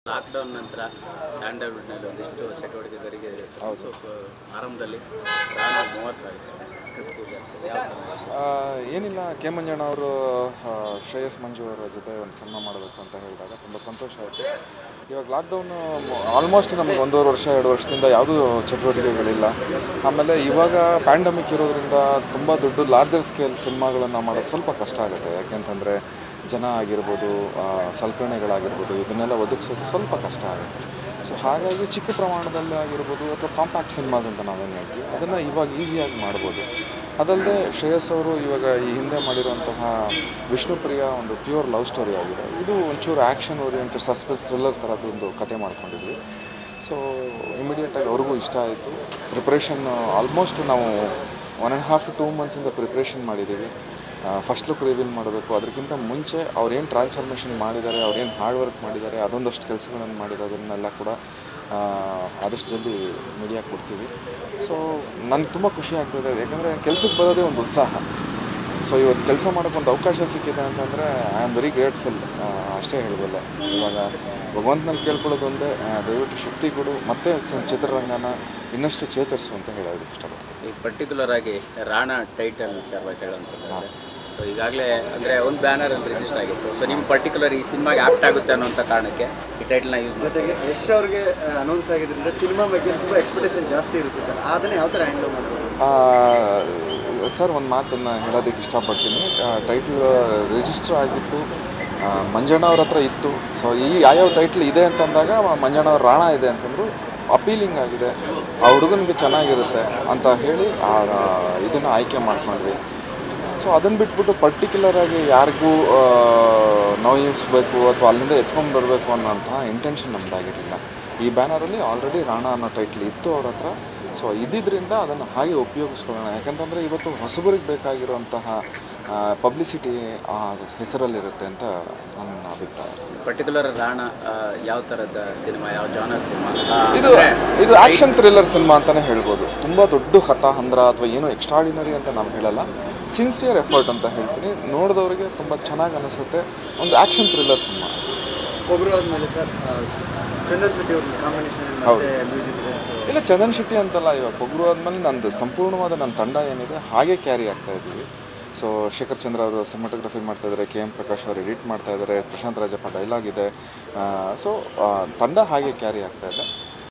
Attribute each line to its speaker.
Speaker 1: Lockdown ನಂತರ ಸ್ಯಾಂಡಲ್ವುಡ್ನಲ್ಲಿ ಒಂದಿಷ್ಟು ಚಟುವಟಿಕೆಗಳಿಗೆ ಸೊ ಆರಂಭದಲ್ಲಿ ರಾಣ ಮೂವತ್ತಾಗುತ್ತೆ ಸ್ಕ್ರಿಪ್ಟ್ ಇದೆ ಯಾವ ಥರ?
Speaker 2: ಆ, ಏನಿಲ್ಲ ಕೆ ಮಂಜಣ್ಣ ಅವರು ಆ, ಶ್ರೇಯಸ್ ಮಂಜು ಅವರ ಜೊತೆ ಒಂದು ಸಿನಿಮಾ ಮಾಡಬೇಕು ಅಂತ ಹೇಳಿದಾಗ ತುಂಬ ಸಂತೋಷ ಆಯಿತು ಇವಾಗ ಲಾಕ್ಡೌನು ಆಲ್ಮೋಸ್ಟ್ ನಮಗೆ ಒಂದೂವರೆ ವರ್ಷ ಎರಡು ವರ್ಷದಿಂದ ಯಾವುದೂ ಚಟುವಟಿಕೆಗಳಿಲ್ಲ ಆಮೇಲೆ ಇವಾಗ ಪ್ಯಾಂಡಮಿಕ್ ಇರೋದ್ರಿಂದ ತುಂಬ ದೊಡ್ಡ ಲಾರ್ಜರ್ ಸ್ಕೇಲ್ ಸಿನಿಮಾಗಳನ್ನು ಮಾಡೋದು ಸ್ವಲ್ಪ ಕಷ್ಟ ಆಗುತ್ತೆ ಯಾಕೆಂತಂದರೆ ಜನ ಆಗಿರ್ಬೋದು ಆ, ಸಲಕರಣೆಗಳಾಗಿರ್ಬೋದು ಇದನ್ನೆಲ್ಲ ಒದಗಿಸೋದು ಸ್ವಲ್ಪ ಕಷ್ಟ ಆಗುತ್ತೆ ಸೊ ಹಾಗಾಗಿ ಚಿಕ್ಕ ಪ್ರಮಾಣದಲ್ಲಿ ಆಗಿರ್ಬೋದು ಅಥವಾ ಕಾಂಪ್ಯಾಕ್ಟ್ ಸಿನಿಮಾಸ್ ಅಂತ ನಾವೇನು ಹೇಳ್ತೀವಿ ಅದನ್ನು ಇವಾಗ ಈಸಿಯಾಗಿ ಮಾಡ್ಬೋದು ಅದಲ್ಲದೆ ಶ್ರೇಯಸ್ ಅವರು ಇವಾಗ ಈ ಹಿಂದೆ ಮಾಡಿರುವಂತಹ ವಿಷ್ಣುಪ್ರಿಯ ಒಂದು ಪ್ಯೂರ್ ಲವ್ ಸ್ಟೋರಿ ಆಗಿದೆ ಇದು ಒಂಚೂರು ಆ್ಯಕ್ಷನ್ ಓರಿಯೆಂಟೆಡ್ ಸಸ್ಪೆನ್ಸ್ ಥ್ರಿಲ್ಲರ್ ಥರದ್ದು ಒಂದು ಕತೆ ಮಾಡ್ಕೊಂಡಿದ್ವಿ ಸೊ ಇಮಿಡಿಯೇಟಾಗಿ ಅವ್ರಿಗೂ ಇಷ್ಟ ಆಯಿತು ಪ್ರಿಪ್ರೇಷನ್ ಆಲ್ಮೋಸ್ಟ್ ನಾವು one and half to two ಮಂತ್ಸಿಂದ ಪ್ರಿಪ್ರೇಷನ್ ಮಾಡಿದ್ದೀವಿ ಫಸ್ಟ್ ಲುಕ್ ರಿವೀಲ್ ಮಾಡಬೇಕು ಅದಕ್ಕಿಂತ ಮುಂಚೆ ಅವ್ರು ಏನು ಟ್ರಾನ್ಸ್ಫಾರ್ಮೇಷನ್ ಮಾಡಿದ್ದಾರೆ ಅವ್ರು ಏನು ಹಾರ್ಡ್ ವರ್ಕ್ ಮಾಡಿದ್ದಾರೆ ಅದೊಂದಷ್ಟು ಕೆಲಸಗಳನ್ನು ಮಾಡಿರೋದನ್ನೆಲ್ಲ ಕೂಡ ಆ, ಆದಷ್ಟು ಜಲ್ದಿ ಮೀಡಿಯಾಗೆ ಕೊಡ್ತೀವಿ ಸೊ ನನಗೆ ತುಂಬ ಖುಷಿ ಆಗ್ತದೆ ಯಾಕಂದರೆ ಕೆಲಸಕ್ಕೆ ಬರೋದೇ ಒಂದು ಉತ್ಸಾಹ ಸೊ ಇವತ್ತು ಕೆಲಸ ಮಾಡೋಕ್ಕೆ ಒಂದು ಅವಕಾಶ ಸಿಕ್ಕಿದೆ ಅಂತಂದರೆ ಐ ಆಮ್ ವೆರಿ ಗ್ರೇಟ್ಫುಲ್ ಅಷ್ಟೇ ಹೇಳಬಲ್ಲೆ ಇವಾಗ ಭಗವಂತನಲ್ಲಿ ಕೇಳ್ಕೊಳ್ಳೋದು ಒಂದೇ ಆ, ದಯವಿಟ್ಟು ಶಕ್ತಿ ಕೊಡು ಮತ್ತೆ ಸ- ಚಿತ್ರರಂಗನ ಇನ್ನಷ್ಟು ಚೇತರಿಸು ಅಂತ ಹೇಳೋದಕ್ಕೆ ಇಷ್ಟಪಡ್ತೀನಿ
Speaker 1: ಈಗ ಪರ್ಟಿಕ್ಯುಲರ್ ಆಗಿ ರಾಣ ಟೈಟಲ್ ವಿಚಾರವಾಗಿ ಹೇಳುವಂಥದ್ದು ಸೊ ಈಗಾಗಲೇ ಅಂದರೆ ಒಂದು ಬ್ಯಾನರ್ ಅಲ್ಲಿ ರಿಜಿಸ್ಟರ್ ಆಗಿತ್ತು ಸೊ ನಿಮ್ಮ ಪರ್ಟಿಕ್ಯುಲರ್ ಈ ಸಿನಿಮಾಗೆ ಆಪ್ಟ್ ಆಗುತ್ತೆ ಅನ್ನೋಂಥ ಕಾರಣಕ್ಕೆ ಈ ಟೈಟಲ್ನ ಯೂಸ್ ಮಾಡಿ
Speaker 3: ಜೊತೆಗೆ ಯಶ್ ಅವ್ರಿಗೆ ಅನೌನ್ಸ್ ಆಗಿದ್ದರಿಂದ ಸಿನಿಮಾ ಬಗ್ಗೆ ತುಂಬ ಎಕ್ಸ್ಪೆಕ್ಟೇಷನ್ ಜಾಸ್ತಿ ಇರುತ್ತೆ ಸರ್ ಅದನ್ನೇ ಯಾವ ಥರ ಹ್ಯಾಂಡಲ್ ಮಾಡ್ಬೋದು
Speaker 2: ಆ, ಸರ್ ಒಂದು ಮಾತನ್ನು ಹೇಳೋದಕ್ಕೆ ಇಷ್ಟಪಡ್ತೀನಿ ಟೈಟ್ಲ್ ರಿಜಿಸ್ಟರ್ ಆಗಿತ್ತು ಆ, ಮಂಜಣ್ಣ ಅವ್ರ ಹತ್ರ ಇತ್ತು ಸೊ ಈ ಯಾವ್ಯಾವ ಟೈಟ್ಲ್ ಇದೆ ಅಂತಂದಾಗ ಮಂಜಣ್ಣ ಅವ್ರ ರಾಣ ಇದೆ ಅಂತಂದ್ರು ಅಪೀಲಿಂಗ್ ಆಗಿದೆ ಆ ಹುಡುಗನಿಗೆ ಚೆನ್ನಾಗಿರುತ್ತೆ ಅಂತ ಹೇಳಿ ಆ ಇದನ್ನು ಆಯ್ಕೆ ಮಾಡ್ಕೊಂಡ್ವಿ ಸೊ ಅದನ್ನು ಬಿಟ್ಬಿಟ್ಟು ಪರ್ಟಿಕ್ಯುಲರ್ ಆಗಿ ಯಾರಿಗೂ ನೋಯಿಸ್ಬೇಕು ಅಥವಾ ಅಲ್ಲಿಂದ ಎತ್ಕೊಂಡು ಬರಬೇಕು ಅನ್ನೋಂತಹ ಇಂಟೆನ್ಷನ್ ನಮ್ಮದಾಗಿರಲಿಲ್ಲ ಈ ಬ್ಯಾನರಲ್ಲಿ ಆಲ್ರೆಡಿ ರಾಣ ಅನ್ನೋ ಟೈಟ್ಲ್ ಇತ್ತು ಅವ್ರ ಹತ್ರ ಸೊ ಇದ್ದಿದ್ದರಿಂದ ಅದನ್ನು ಹಾಗೆ ಉಪಯೋಗಿಸ್ಕೊಳ್ಳೋಣ ಯಾಕಂತಂದರೆ ಇವತ್ತು ಹೊಸಬರಿಗೆ ಬೇಕಾಗಿರುವಂತಹ ಪಬ್ಲಿಸಿಟಿ ಆ ಹೆಸರಲ್ಲಿರುತ್ತೆ ಅಂತ ನನ್ನ ಅಭಿಪ್ರಾಯ
Speaker 1: ಪರ್ಟಿಕ್ಯುಲರ್ ರಾಣ ಆ, ಯಾವ ಥರದ ಸಿನಿಮಾ ಯಾವ ಜಾನರ್ ಸಿನಿಮಾ
Speaker 2: ಇದು ಇದು ಆಕ್ಷನ್ ಥ್ರಿಲ್ಲರ್ ಸಿನಿಮಾ ಅಂತಲೇ ಹೇಳ್ಬೋದು ತುಂಬ ದೊಡ್ಡ ಹತಾಹಂದ್ರ ಅಥವಾ ಏನೋ ಎಕ್ಸ್ಟ್ರಾಡಿನರಿ ಅಂತ ನಾನು ಹೇಳಲ್ಲ ಸಿನ್ಸಿಯರ್ ಎಫರ್ಟ್ ಅಂತ ಹೇಳ್ತೀನಿ ನೋಡಿದವರಿಗೆ ತುಂಬ ಚೆನ್ನಾಗಿ ಅನಿಸುತ್ತೆ ಒಂದು ಆಕ್ಷನ್ ಥ್ರಿಲ್ಲರ್ ಸಿನಿಮಾ
Speaker 3: ಒಬ್ಬರು ಆದಮೇಲೆ ಸರ್ ಚಂದನ್ ಶೆಟ್ಟಿ ಅವ್ರ ಕಾಂಬಿನೇಷನ್
Speaker 2: ಹೌದು.
Speaker 3: ಮತ್ತೆ ಮ್ಯೂಸಿಕ್ ಇದೆ ಸೊ
Speaker 2: ಇಲ್ಲ ಚಂದನ್ ಶೆಟ್ಟಿ ಅಂತಲ್ಲ ಇವಾಗ ಪೊಗ್ರು ಆದಮೇಲೆ ನಂದು ಸಂಪೂರ್ಣವಾದ ನನ್ನ ತಂಡ ಏನಿದೆ ಹಾಗೆ ಕ್ಯಾರಿ ಆಗ್ತಾ ಇದ್ದೀವಿ ಸೊ ಶೇಖರ್ ಚಂದ್ರ ಅವರು ಸಿನಿಮಾಟೋಗ್ರಫಿ ಮಾಡ್ತಾ ಇದ್ದಾರೆ ಕೆ ಎಂ ಪ್ರಕಾಶ್ ಅವರು ಎಡಿಟ್ ಮಾಡ್ತಾ ಇದ್ದಾರೆ ಪ್ರಶಾಂತ್ ರಾಜಪ್ಪ ಡೈಲಾಗ್ ಇದೆ ಸೊ ತಂಡ ಹಾಗೆ ಕ್ಯಾರಿ ಆಗ್ತಾ ಇದೆ